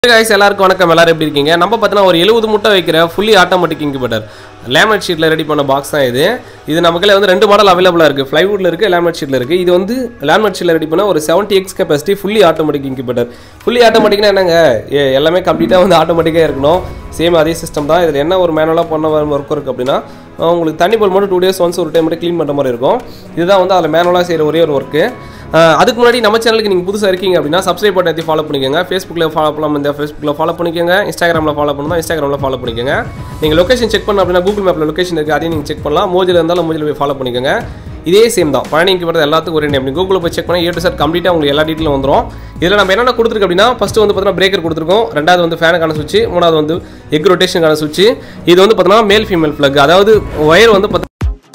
guys எல்லாருக்கும் வணக்கம் எல்லாரும் எப்படி இருக்கீங்க நம்ம பார்த்தீங்கன்னா ஒரு எழுபது முட்டை வைக்கிற ஃபுல்லி ஆட்டோமேட்டிக் இன்குபேட்டர் லேமினேட் ஷீட்டில் ரெடி பண்ண பாக்ஸ் தான் இது இது நமக்குள்ள வந்து ரெண்டு மாடல் அவைலபிளாக இருக்குது ஃப்ளைவுட்டில் இருக்குது லேமினேட் ஷீட்டில் இருக்குது இது வந்து லேமினேட் ஷீட்டில் ரெடி பண்ண ஒரு seventy eggs capacity fully automatic incubator fully ஆட்டோமேட்டிக்னா என்னங்க ஏ, எல்லாமே கம்ப்ளீட்டாக வந்து ஆட்டோமேட்டிக்காக இருக்கணும் சேம் அதே சிஸ்டம் தான் இதில் என்ன ஒரு மேனுவலாக பண்ண ஒர்க் இருக்குது அப்படின்னா அஹ் உங்களுக்கு தண்ணி போல் மட்டும் டூ டேஸ் ஒன்ஸ் ஒரு டைம் மட்டும் க்ளீன் பண்ணுற மாதிரி இருக்கும் இதுதான் வந்து அதில் மேனுவலாக செய்கிற ஒரே ஒரு ஒர்க்கு ஆஹ் அதுக்கு முன்னாடி நம்ம சேனலுக்கு நீங்கள் புதுசாக இருக்கீங்க அப்படின்னா சப்ஸ்கிரைப் பட்டன் எடுத்து ஃபாலோ பண்ணிக்கோங்க ஃபேஸ்புக்கில் ஃபாலோ பண்ணலாம் இந்த ஃபேஸ்புக்கில் ஃபாலோ பண்ணிக்கோங்க இன்ஸ்டாகிராமில் ஃபாலோ பண்ணணும் இன்ஸ்டாகிராமில் ஃபாலோ பண்ணிக்கோங்க நீங்கள் லொகேஷன் செக் பண்ண அப்படின்னா கூகுள் மேப்பில் லொகேஷன் இருக்குது அதையும் நீங்கள் செக் பண்ணலாம் மோஜில் இருந்தாலும் மோஜில் போய் ஃபாலோ பண்ணிக்கோங்க இதே சேம் தான் பழனிக்கு வரது எல்லாத்துக்கும் ஒரே நேம் கூகுளில் போய் செக் பண்ணி ஏ டு சார் கம்ப்ளீட்டாக உங்களுக்கு எல்லா டீட்டெயிலும் வந்துடும் இதில் நம்ம என்னென்ன கொடுத்துருக்கு அப்படின்னா ஃபஸ்ட்டு வந்து பார்த்தீங்கன்னா பிரேக்கர் கொடுத்துருக்கோம் ரெண்டாவது வந்து ஃபேனுக்கான சுவிட்ச் மூணாவது வந்து எக் ரொட்டேஷனுக்கான சுவிட்ச் இது வந்து பார்த்தீங்கன்னா மேல் ஃபீமேல் ஃப்ளக் அதாவது ஒயர் வந்து பார்த்தீங்கன்னா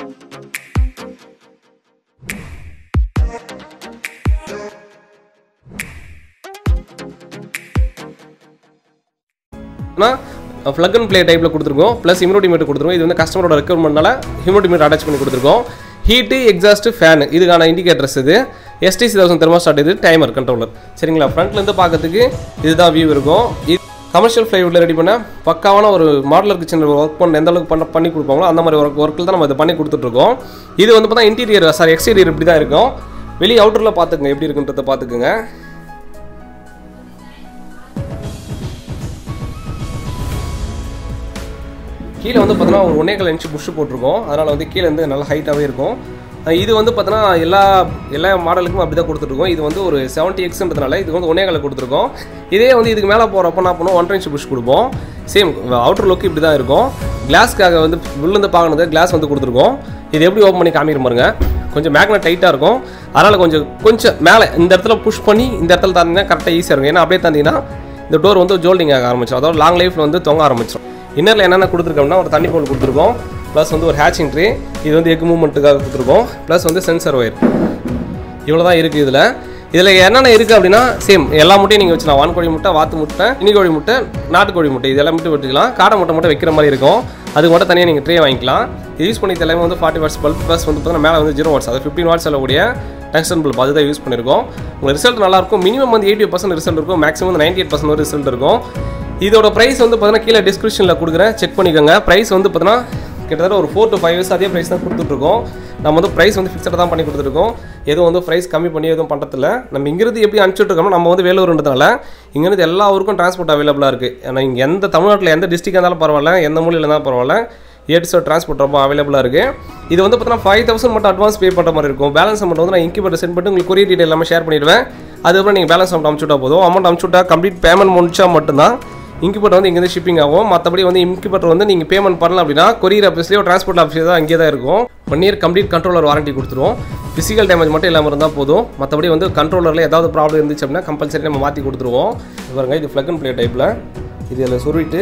ப்ளக் அண்ட் ப்ளே டைப்பில் கொடுத்துருக்கோம் ப்ளஸ் ஹியூமிடிட்டி மீட்டர் கொடுத்துருக்கோம் இது வந்து கஸ்டமரோட ரெக்யர்மெண்ட்னால ஹியூமிடிட்டி மீட்டர் அட்டாச் பண்ணி கொடுத்துருக்கோம் ஹீட்டு எக்ஸாஸ்ட் ஃபேன் இதுக்கான இண்டிகேட்டர்ஸ் இது எஸ்டிசி தௌசண்ட் தெர்மோஸ்டாட் இது டைமர் கண்ட்ரோலர் சரிங்களா ஃப்ரண்ட்லேருந்து பார்க்கறதுக்கு இதுதான் வியூ இருக்கும் இது கமர்ஷியல் ஃப்ளைவுட்டில் ரெடி பண்ண பக்காவான ஒரு மாடலர் கிச்சன் ஒர்க் பண்ண எந்த அளவுக்கு பண்ண பண்ணி கொடுப்பாங்களோ அந்த மாதிரி ஒர்க் ஒர்க்கில் தான் நம்ம இதை பண்ணி கொடுத்துட்ருக்கோம் இது வந்து பார்த்தா இன்டீரியர் சாரி எக்ஸ்டீரியர் இப்படி தான் இருக்கும் வெளியே அவுட்டரில் பார்த்துக்குங்க எப்படி இருக்குன்றதை பார்த்துக்குங்க கீழே வந்து பார்த்தோன்னா ஒரு ஒன்னேகால் இன்ச்சு புஷ் போட்டிருக்கோம் அதனால் வந்து கீழே வந்து நல்ல ஹைட்டாகவே இருக்கும் அஹ் இது வந்து பார்த்தோன்னா எல்லா எல்லா மாடலுக்கும் அப்படி தான் கொடுத்துட்ருக்கோம் இது வந்து ஒரு செவன்ட்டி எக்ஸ்ன்றதுனால இது வந்து ஒன்னேகால் கொடுத்துருக்கோம் இதே வந்து இதுக்கு மேலே போகிறப்ப என்ன பண்ணுவோம் ஒன்றரை இன்ச்சு புஷ் கொடுப்போம் சேம் அவுட்டர் லுக் இப்படி தான் இருக்கும் கிளாஸ்க்காக வந்து உள்ளேருந்து பார்க்கணுது கிளாஸ் வந்து கொடுத்துருக்கோம் இது எப்படி ஓப்பன் பண்ணி காமிக்கிற பாருங்க கொஞ்சம் மேக்னெட் டைட்டாக இருக்கும் அதனால் கொஞ்சம் கொஞ்சம் மேலே இந்த இடத்துல புஷ் பண்ணி இந்த இடத்துல தந்தீங்கன்னா கரெக்டாக ஈஸியாக இருக்கும் ஏன்னா அப்படியே தந்தீங்கன்னா இந்த டோர் வந்து ஜோல்டிங் ஆக ஆரம்பிச்சிடும் அதாவது லாங் லைஃப்பில் வந்து தொங்க ஆரம்பிச்சிடும் இன்னரில் என்னென்ன கொடுத்துருக்கோம்னா ஒரு தண்ணி போல் கொடுத்துருக்கோம் ப்ளஸ் வந்து ஒரு ஹேச்சிங் ட்ரே இது வந்து எக் மூவ்மெண்ட்டுக்காக கொடுத்துருக்கோம் ப்ளஸ் வந்து சென்சர் ஒயர் இவ்வளோ தான் இருக்குது இதில் இதில் என்னென்ன இருக்குது அப்படின்னா சேம் எல்லா முட்டையும் நீங்கள் வச்சுக்கலாம் வான்கோழி முட்டை வாத்து முட்டை இனிக்கோழி முட்டை நாட்டுக்கோழி முட்டை இதெல்லாம் மட்டும் வச்சுக்கலாம் காடை முட்டை மட்டும் வைக்கிற மாதிரி இருக்கும் அதுக்கு மட்டும் தனியாக நீங்கள் ட்ரே வாங்கிக்கலாம் இது யூஸ் பண்ணி எல்லாமே வந்து ஃபார்ட்டி வாட்ஸ் பல்ப் ப்ளஸ் வந்து பார்த்தீங்கன்னா மேலே வந்து ஜீரோ வாட்ஸ் அது ஃபிஃப்டின் வாட்ஸ் சொல்லக்கூடிய டங்ஸ்டன் பல்ப் அதுதான் யூஸ் பண்ணியிருக்கோம் உங்களுக்கு ரிசல்ட் நல்லாயிருக்கும் மினிமம் வந்து எயிட்டி பர்சன்ட் ரிசல்ட் இருக்கும் மேக்ஸிமம் வந்து நைன்டி எயிட் பர்சன்ட் வரை ரிசல்ட் இருக்கும் இதோட ப்ரைஸ் வந்து பார்த்தீங்கன்னா கீழே டிஸ்கிரிப்ஷனில் கொடுக்குறேன் செக் பண்ணிக்கோங்க ப்ரைஸ் வந்து பார்த்தீங்கன்னா கிட்டத்தட்ட ஒரு ஃபோர் டு ஃபைவ் இயர்ஸ் அதே ப்ரைஸ் தான் கொடுத்துட்ருக்கோம் நம்ம வந்து ப்ரைஸ் வந்து ஃபிக்ஸடாக தான் பண்ணி கொடுத்துருக்கோம் எதுவும் வந்து ப்ரைஸ் கம்மி பண்ணி எதுவும் பண்ணுறதில்ல நம்ம இங்கிருந்து எப்படி அனுப்பிச்சுட்ருக்கோம் நம்ம வந்து வேலூர்ன்றதுனால இங்கேருந்து எல்லா ஊருக்கும் டிரான்ஸ்போர்ட் அவைலபிளாக இருக்குது ஏன்னா இங்கே எந்த தமிழ்நாட்டில் எந்த டிஸ்ட்ரிக்டாக இருந்தாலும் பரவாயில்ல எந்த மூலையில் இருந்தாலும் பரவாயில்ல ஏட்ஸோ டிரான்ஸ்போர்ட் ரொம்ப அவைலபிளாக இருக்குது இது வந்து பார்த்தீங்கன்னா ஃபைவ் தௌசண்ட் மட்டும் அட்வான்ஸ் பே பண்ணுற மாதிரி இருக்கும் பேலன்ஸ் அமௌண்ட் வந்து நான் இன்கிபேட்டர் சென்ட் பண்ணிட்டு உங்களுக்கு கொரியர் டீட்டெயில் எல்லாமே ஷேர் பண்ணிடுவேன் அதுக்கப்புறம் நீங்கள் பேலன்ஸ் அமௌண்ட் அமுச்சுட்டா போதும் அமௌண்ட் அமுச்சுட்டா கம்ப்ளீட் பேமெண்ட் முடிச்சா மட்டும்தான் இன்குபேட்டர் வந்து இங்கேருந்து ஷிப்பிங் ஆகும் மற்றபடி வந்து இன்குபேட்டர் வந்து நீங்கள் பேமெண்ட் பண்ணலாம் அப்படின்னா கொரியர் ஆஃபீஸ்லேயோ டிரான்ஸ்போர்ட் ஆஃபீஸ் தான் அங்கேயே தான் இருக்கும் one year complete controller warranty கொடுத்துருவோம் ஃபிசிக்கல் டேமேஜ் மட்டும் இல்லாமல் இருந்தால் போதும் மற்றபடி வந்து கண்ட்ரோலரில் ஏதாவது ப்ராப்ளம் இருந்துச்சு அப்படின்னா கம்பல்சரி நம்ம மாற்றி கொடுத்துருவோம் இது பாருங்க இது ஃப்ளக் அண்ட் ப்ளே டைப்பில் இது இதில் சொருவிட்டு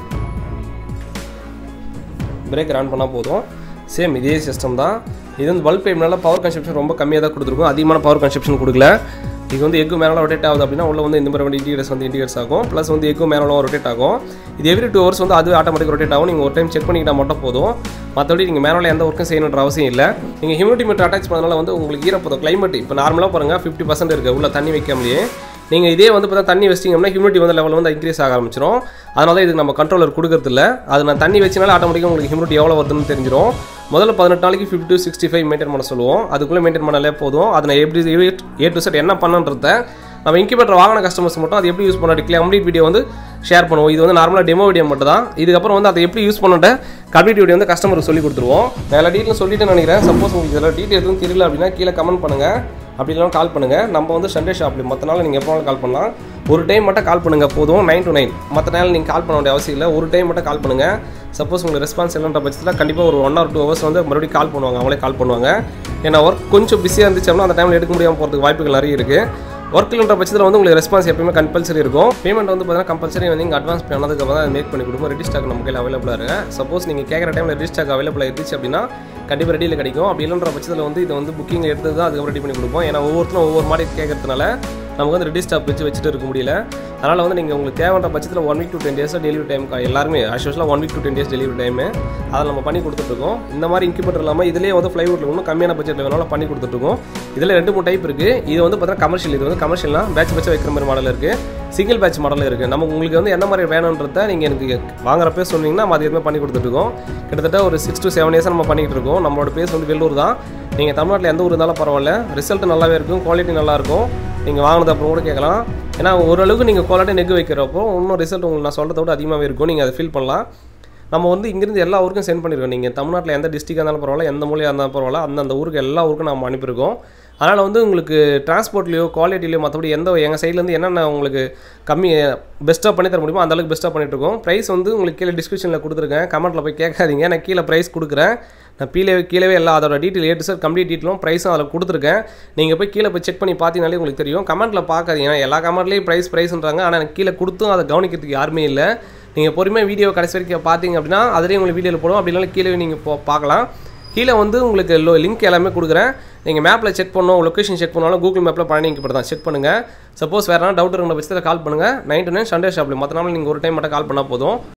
பிரேக் ஆன் பண்ணால் போதும் சேம் இதே சிஸ்டம் தான் இது வந்து பல்ப் பைப்னால பவர் கன்சப்ஷன் ரொம்ப கம்மியாக தான் கொடுத்துருக்கும் அதிகமான பவர் கன்சப்ஷன் கொடுக்கல இது வந்து எக்கு மேலே ரொட்டேட் ஆகுது அப்படின்னா உள்ள வந்து இந்த மாதிரி வந்து இண்டிகேட்டர்ஸ் வந்து இண்டிகேட்டர்ஸ் ஆகும் ப்ளஸ் வந்து எக்கு மேலே ரொட்டேட் ஆகும் இது எவ்ரி டூ ஹவர்ஸ் வந்து அது ஆட்டோமேட்டிக் ரொட்டேட் ஆகும் நீங்கள் ஒரு டைம் செக் பண்ணிக்கிட்டா மட்டும் போதும் மற்றபடி நீங்கள் மேலே எந்த ஒர்க்கும் செய்யணுன்ற அவசியம் இல்லை நீங்கள் ஹியூமிடிட்டி மீட்டர் அட்டாச் பண்ணனால வந்து உங்களுக்கு ஈரப்பதம் கிளைமேட் இப்போ நார்மலாக பாருங்கள் ஃபிஃப்டி பர்சன்ட் இருக்குது உள்ள தண்ணி வைக்காமலேயே நீங்கள் இதே வந்து பார்த்தா தண்ணி வச்சிட்டிங்கன்னா ஹியூமிடிட்டி வந்து லெவல் வந்து இன்க்ரீஸ் ஆக ஆரம்பிச்சிடும் அதனால தான் இதுக்கு நம்ம கண்ட்ரோலர் கொடுக்கறது இல்லை அது நான் தண்ணி வச்சனால ஆட்டோமேட்டிக்காக உங்களுக்கு ஹியூமிடிட்டி எவ்வளோ வருதுன்னு தெரிஞ்சிடும் முதல்ல பதினெட்டு நாளைக்கு fifty to sixty five maintain பண்ண சொல்லுவோம் அதுக்குள்ளே மெயின்டைன் பண்ணாலே போதும் அதை நான் எப்படி ஏ டு செட் என்ன பண்ணுன்றத நம்ம இன்குபேட்டர் வாங்கின கஸ்டமர்ஸ் மட்டும் அது எப்படி யூஸ் பண்ண கம்ப்ளீட் வீடியோ வந்து ஷேர் பண்ணுவோம் இது வந்து நார்மலாக டெமோ வீடியோ மட்டும் தான் இதுக்கப்புறம் வந்து அதை எப்படி யூஸ் பண்ணிட்ட கம்ப்ளீட் வீடியோ வந்து கஸ்டமருக்கு சொல்லி கொடுத்துருவோம் நான் எல்லா டீட்டெயிலும் சொல்லிட்டு நினைக்கிறேன் சப்போஸ் உங்களுக்கு இதெல்லாம் டீட்டெயில் எதுவும் தெரியல அப்படின்னா கீழே கமெண்ட் பண்ணுங்கள் அப்படி இல்லைனா கால் பண்ணுங்கள் நம்ம வந்து சண்டே ஷாப்ல மற்ற நாள் நீங்கள் எப்போ வேணாலும் கால் பண்ணலாம் ஒரு டைம் மட்டும் கால் பண்ணுங்கள் போதும் நைன் டு நைன் மற்ற நாள் நீங்கள் கால் பண்ண வேண்டிய அவசியம் இல்லை ஒரு டைம் மட்டும் கால் பண்ணுங்கள் சப்போஸ் உங்களுக்கு ரெஸ்பான்ஸ் இல்லைன்ற பட்சத்தில் கண்டிப்பாக ஒரு ஒன் ஆர் டூ ஹவர்ஸ் வந்து மறுபடியும் கால் பண்ணுவாங்க அவங்களே கால் பண்ணுவாங்க ஏன்னா ஒர்க் கொஞ்சம் பிஸியாக இருந்துச்சு அப்படின்னா அந்த டைமில் எடுக்க முடியாமல் போகிறதுக்கு வாய்ப்புகள் நிறைய இருக்குது ஒர்க்கில்ன்ற பட்சத்தில் வந்து உங்களுக்கு ரெஸ்பான்ஸ் எப்பயுமே கம்பல்சரி இருக்கும் பேமெண்ட் வந்து பார்த்தீங்கன்னா கம்பல்சரி வந்து நீங்கள் அட்வான்ஸ் பண்ணதுக்கு தான் மேக் பண்ணி கொடுப்போம் ரெடி ஸ்டாக் நம்ம கையில் அவைலபிளாக இருக்கு சப்போஸ் நீங்கள் கேட்குற டைமில் ரெடி ஸ்டாக் அவைலபிளாக இருந்துச்சு அப்படின்னா கண்டிப்பாக ரெடியில் கிடைக்கும் அப்படி இல்லைன்ற பட்சத்தில் வந்து இது வந்து புக்கிங் எடுத்து தான் அதுக்கப்புறம் ரெடி பண்ணி கொடுப்போம் ஏன்னா ஒவ்வொருத்தரும் ஒவ்வொரு மாதிரி கேட்கறதுனால நமக்கு வந்து ரெடி ஸ்டாப் வச்சு வச்சுட்டு இருக்க முடியல அதனால் வந்து நீங்கள் உங்களுக்கு தேவையான பட்சத்தில் one week to ten days delivery time எல்லாருமே ஆக்சுவலாக one week to ten days delivery time அதை நம்ம பண்ணி கொடுத்துட்ருக்கோம் இந்த மாதிரி இன்குபேட்டர் இல்லாமல் இதுலேயே வந்து ஃப்ளைவுட்டில் இன்னும் கம்மியான பட்ஜெட்டில் வேணாலும் பண்ணி கொடுத்துட்ருக்கோம் இதில் ரெண்டு மூணு டைப் இருக்குது இது வந்து பார்த்தீங்கன்னா கமர்ஷியல் இது வந்து கமர்ஷியல்னா பேட்ச் பேட்ச் வைக்கிற மாதிரி மாடல் இருக்குது சிங்கிள் பேட்ச் மாடல் இருக்குது நம்ம உங்களுக்கு வந்து எந்த மாதிரி வேணுன்றத நீங்கள் எனக்கு வாங்குறப்பே சொன்னீங்கன்னா நம்ம அது எதுவுமே பண்ணி கொடுத்துட்ருக்கோம் கிட்டத்தட்ட ஒரு சிக்ஸ் டு செவன் இயர்ஸ் நம்ம பண்ணிகிட்டு இருக்கோம் நம்மளோட பேஸ் வந்து வெள்ளூர் தான் நீங்கள் தமிழ்நாட்டில் எந்த ஊர் இருந்தாலும் பரவாயில்ல ரிசல்ட் நல்லாவே இருக்கும் குவாலிட்டி நல்லாயிருக்கும் நீங்கள் வாங்கினது அப்புறம் கூட கேட்கலாம் ஏன்னா ஓரளவுக்கு நீங்கள் குவாலிட்டி நெக் வைக்கிறப்போ இன்னும் ரிசல்ட் உங்களுக்கு நான் சொல்கிறத விட அதிகமாகவே இருக்கும் நீங்கள் அதை ஃபீல் பண்ணலாம் நம்ம வந்து இங்கேருந்து எல்லா ஊருக்கும் சென்ட் பண்ணியிருக்கோம் நீங்கள் தமிழ்நாட்டில் எந்த டிஸ்ட்ரிக்டாக இருந்தாலும் பரவாயில்ல எந்த மொழியாக இருந்தாலும் பரவாயில்ல அந்தந்த ஊருக்கு எல்லா ஊருக்கும் நம்ம அனுப்பியிருக்கோம் அதனால் வந்து உங்களுக்கு டிரான்ஸ்போர்ட்லையோ குவாலிட்டிலையோ மற்றபடி எந்த எங்கள் சைட்லேருந்து என்னென்ன உங்களுக்கு கம்மி பெஸ்ட்டாக பண்ணி தர முடியுமோ அந்தளவுக்கு பெஸ்ட்டாக பண்ணிட்டு இருக்கோம் ப்ரைஸ் வந்து உங்களுக்கு கீழே டிஸ்கிரிப்ஷனில் கொடுத்துருக்கேன் கமெண்ட்டில் போய் கேட்காதீங்க நான் கீழே ப்ரைஸ் கொடுக்குறேன் நான் கீழே கீழே எல்லா அதோட டீட்டெயில் ஏட்டு சார் கம்ப்ளீட் டீட்டெயிலும் ப்ரைஸும் அதில் கொடுத்துருக்கேன் நீங்கள் போய் கீழே போய் செக் பண்ணி பார்த்தீங்கனாலே உங்களுக்கு தெரியும் கமெண்ட்டில் பார்க்காதீங்க ஏன்னா எல்லா கமெண்ட்லேயும் ப்ரைஸ் ப்ரைஸ்ன்றாங்க ஆனால் எனக்கு கீழே கொடுத்தும் அதை கவனிக்கிறதுக்கு யாருமே இல்லை நீங்கள் பொறுமையாக வீடியோ கடைசி வரைக்கும் பார்த்தீங்க அப்படின்னா அதுலேயும் உங்களுக்கு வீடியோவில் போடும் அப்படி இல்லைனா கீழே நீங்கள் போ பார்க்கலாம் கீழே வந்து உங்களுக்கு லோ லிங்க் எல்லாமே கொடுக்குறேன் நீங்கள் மேப்பில் செக் பண்ணணும் லொக்கேஷன் செக் பண்ணாலும் கூகுள் மேப்பில் பழனி இப்படி தான் செக் பண்ணுங்கள் சப்போஸ் வேறு டவுட் இருக்கிற பட்சத்தில் கால் பண்ணுங்கள் நைன் டு நைன் சண்டே ஷாப்பில் மற்ற நாள் நீங்கள் ஒரு டைம் மட்டும் கால் பண்ணால் போதும்